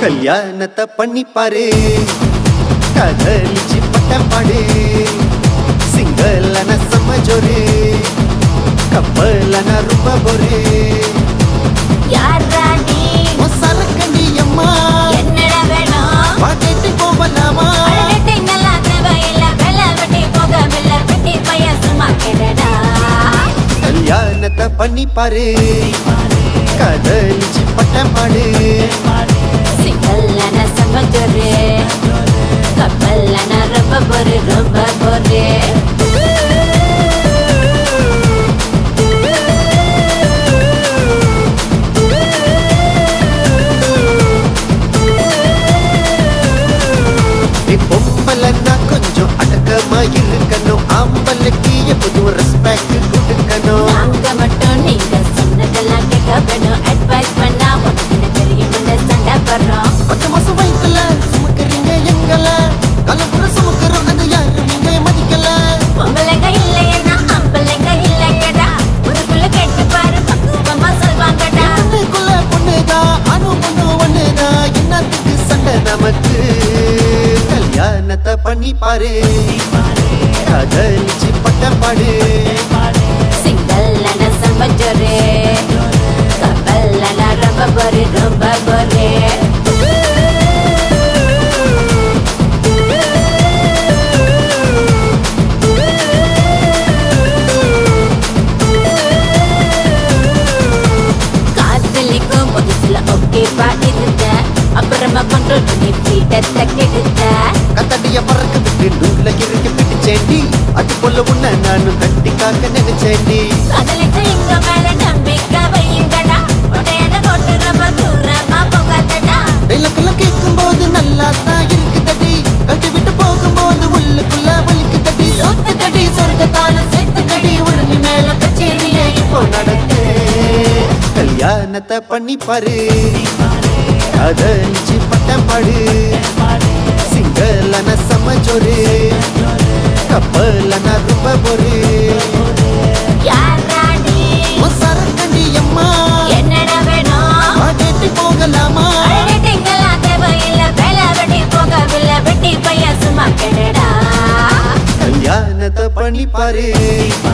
கல்யாணத்தை பண்ணி பாரு காதலிச்சு பட்டம் பாடு சிங்களன சமஜோரு கப்பலன ரொம்ப பொரு யாரா நீ சரக்கண்டி அம்மா என்னடா வேணும் பாட்டு போகலாமா அழகத்தை நல்லா தேவையில்ல வெள்ள வெட்டி போகவில்ல வெட்டி பைய சும்மா கேடடா கல்யாணத்தை பண்ணி பாரு காதலிச்சு பட்டம் பாடு சிங்கல்லன சமஜொரு கப்பல்லன ரொம்ப பொறு ரொம்ப பொறு நீ பொம்பளைன்னா கொஞ்சம் அடக்கமா இருக்கணும் ஆம்பளைக்கு எப்போதும் ரெஸ்பெக்ட் கொடுக்கணும் நாங்க மட்டும் நீங்க சொன்னதெல்லாம் கேட்க வேணும் அட்வைஸ் பண்ணா உனக்கு தெரியும் சண்டை போடுறோம் பத்து மாசம் வயிற்றுல சுமக்கிறீங்க எங்கள கலப்புற சுமக்கிறோம் அது யாரும் நீங்க மதிக்கல பொம்பளைங்க இல்லையேன்னா ஆம்பளைங்க இல்லையடா உனக்குள்ள கேட்டு பாரு பக்குவமா சொல்வாங்கடா பொண்ணுக்குள்ள பொண்ணுதான் அணு பொண்ணு ஒண்ணுதான் என்னத்துக்கு சண்டை நமக்கு கல்யாணத்தை பண்ணி பாரு காதலிச்சு பட்டம் பாடு சிங்கல்லன சமஜொரு கப்பல்லன ரொம்ப பொறு ரொம்ப பொறு காதலிக்கும் புதுசுல ஓகேவா இருந்த அப்புறமா கண்ட்ரோல் பண்ணி ஃப்ரீடத்தை கெடுத்த கத்தடிய பறக்க விட்டு நூல்ல இருக்கு பிடிச்சேண்டி அது போல உன்ன நானும் கட்டி காக்க நினைச்சேண்டி காதலிச்ச எங்க மேல நம்பிக்கை வையுங்கடா உடையத போட்டு ரொம்ப தூரமா போகாதடா டைலக்கெல்லாம் கேட்கும் போது நல்லா தான் இருக்குதடி கட்டி விட்டு போகும்போது உள்ளுக்குள்ள வலிக்குதடி சொத்துக்கடி சொர்க்கத்தால சேர்த்துக்கடி உடனே மேல கச்சேரியே இப்போ நடக்கு கல்யாணத்தை பண்ணி பாரு காதலிச்சு பட்டம் பாடு சிங்களன சமஜோரு கப்பலன ரொம்ப பொரு யாரா நீ சரக்கண்டி அம்மா என்னடா வேணும் பாட்டு போகலாமா அழகட்டிங்களா தேவையில்ல வேலை வெட்டி போகவில்லை வெட்டி பையன் சும்மா கெடடா கல்யாணத்தை பண்ணி பாரு